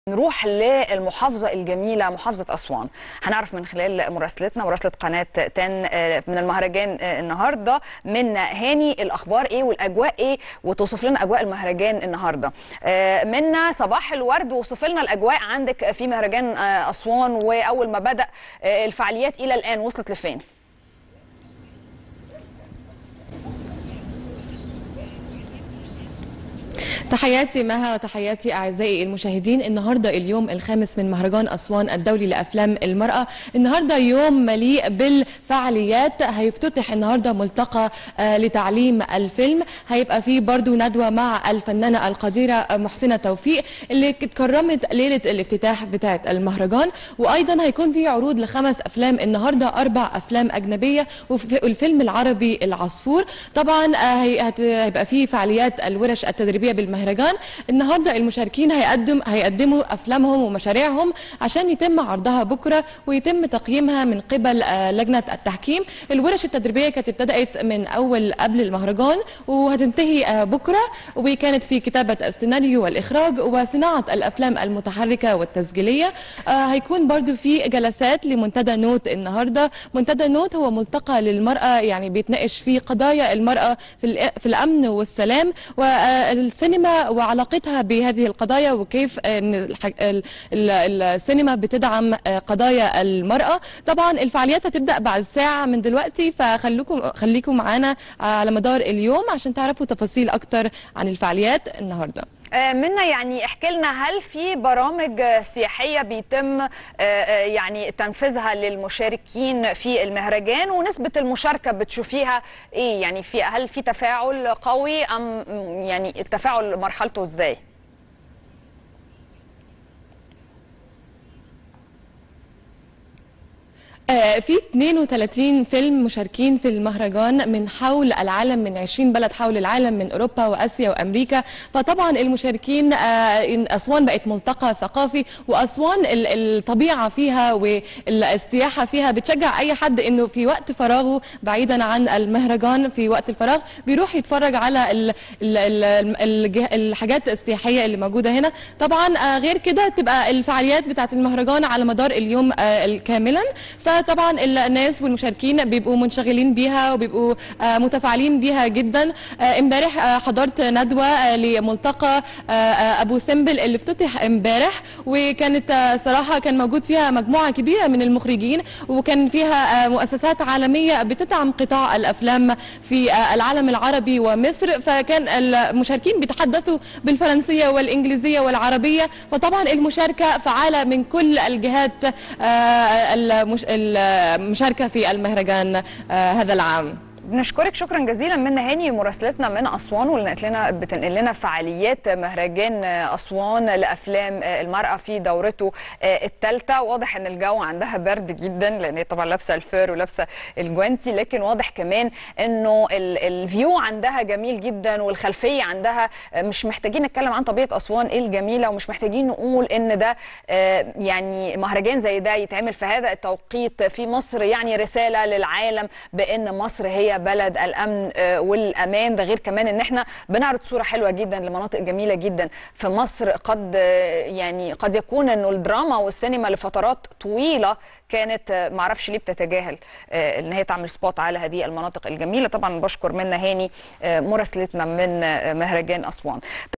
نروح للمحافظة الجميلة محافظة أسوان هنعرف من خلال مراسلتنا مراسلة قناة تان آه، من المهرجان آه، النهاردة من هاني الأخبار إيه والأجواء إيه وتوصف لنا أجواء المهرجان النهاردة آه، منا صباح الورد وصف لنا الأجواء عندك في مهرجان آه، أسوان وأول ما بدأ آه، الفعاليات إلى الآن وصلت لفين؟ تحياتي مها وتحياتي اعزائي المشاهدين النهارده اليوم الخامس من مهرجان اسوان الدولي لافلام المراه النهارده يوم مليء بالفعاليات هيفتتح النهارده ملتقى آه، لتعليم الفيلم هيبقى فيه برضو ندوه مع الفنانه القديره آه، محسنه توفيق اللي اتكرمت ليله الافتتاح بتاعه المهرجان وايضا هيكون في عروض لخمس افلام النهارده اربع افلام اجنبيه والفيلم العربي العصفور طبعا آه، هي- هت- هيبقى فيه فعاليات الورش التدريبيه بالمهرجان النهارده المشاركين هيقدم هيقدموا افلامهم ومشاريعهم عشان يتم عرضها بكره ويتم تقييمها من قبل آه، لجنه التحكيم الورش التدريبيه كانت ابتدات من اول قبل المهرجان وهتنتهي آه، بكره وكانت في كتابه السيناريو والاخراج وصناعه الافلام المتحركه والتسجيليه آه، هيكون برضو في جلسات لمنتدى نوت النهارده منتدى نوت هو ملتقى للمراه يعني بيتناقش فيه قضايا المراه في الأ- في الامن والسلام والسينما وعلاقتها بهذه القضايا وكيف ان الح- ال- ال- السينما بتدعم آه، قضايا المراه طبعا الفعاليات هتبدا بعد ساعه من دلوقتي فخليكم خليكم معانا على مدار اليوم عشان تعرفوا تفاصيل اكتر عن الفعاليات النهارده آه، منا يعني احكي لنا هل في برامج آه، سياحية بيتم آه، آه، يعني تنفيذها للمشاركين في المهرجان ونسبة المشاركة بتشوفيها ايه يعني في هل في تفاعل قوي ام يعني التفاعل مرحلته ازاي؟ آه، في 32 فيلم مشاركين في المهرجان من حول العالم من 20 بلد حول العالم من اوروبا واسيا وامريكا فطبعا المشاركين آه، إن اسوان بقت ملتقى ثقافي واسوان ال- الطبيعه فيها والسياحه فيها بتشجع اي حد انه في وقت فراغه بعيدا عن المهرجان في وقت الفراغ بيروح يتفرج على ال ال ال الجه- الحاجات السياحيه اللي موجوده هنا طبعا آه، غير كده تبقى الفعاليات بتاعه المهرجان على مدار اليوم آه، كاملا فطبعا الناس والمشاركين بيبقوا منشغلين بيها وبيبقوا آه، متفاعلين بيها جدا آه، امبارح آه، حضرت ندوه آه، لملتقى آه، آه، ابو سمبل اللي افتتح امبارح وكانت آه، صراحه كان موجود فيها مجموعه كبيره من المخرجين وكان فيها آه، مؤسسات عالميه بتدعم قطاع الافلام في آه، العالم العربي ومصر فكان المشاركين بيتحدثوا بالفرنسيه والانجليزيه والعربيه فطبعا المشاركه فعاله من كل الجهات آه، المش- المشاركه في المهرجان آه، هذا العام بنشكرك شكرا جزيلا من هاني مراسلتنا من اسوان واللي نقلت لنا بتنقل لنا فعاليات مهرجان اسوان لافلام المراه في دورته الثالثه واضح ان الجو عندها برد جدا لان هي طبعا لابسه الفير ولابسه الجوانتي لكن واضح كمان انه ال- الفيو عندها جميل جدا والخلفيه عندها مش محتاجين نتكلم عن طبيعه اسوان ايه الجميله ومش محتاجين نقول ان ده آه، يعني مهرجان زي ده يتعمل في هذا التوقيت في مصر يعني رساله للعالم بان مصر هي بلد الامن آه، والامان ده غير كمان ان احنا بنعرض صوره حلوه جدا لمناطق جميله جدا في مصر قد آه، يعني قد يكون انه الدراما والسينما لفترات طويله كانت آه، معرفش ليه بتتجاهل آه، ان هي تعمل سبوت على هذه المناطق الجميله طبعا بشكر منا هاني آه، مراسلتنا من آه، مهرجان اسوان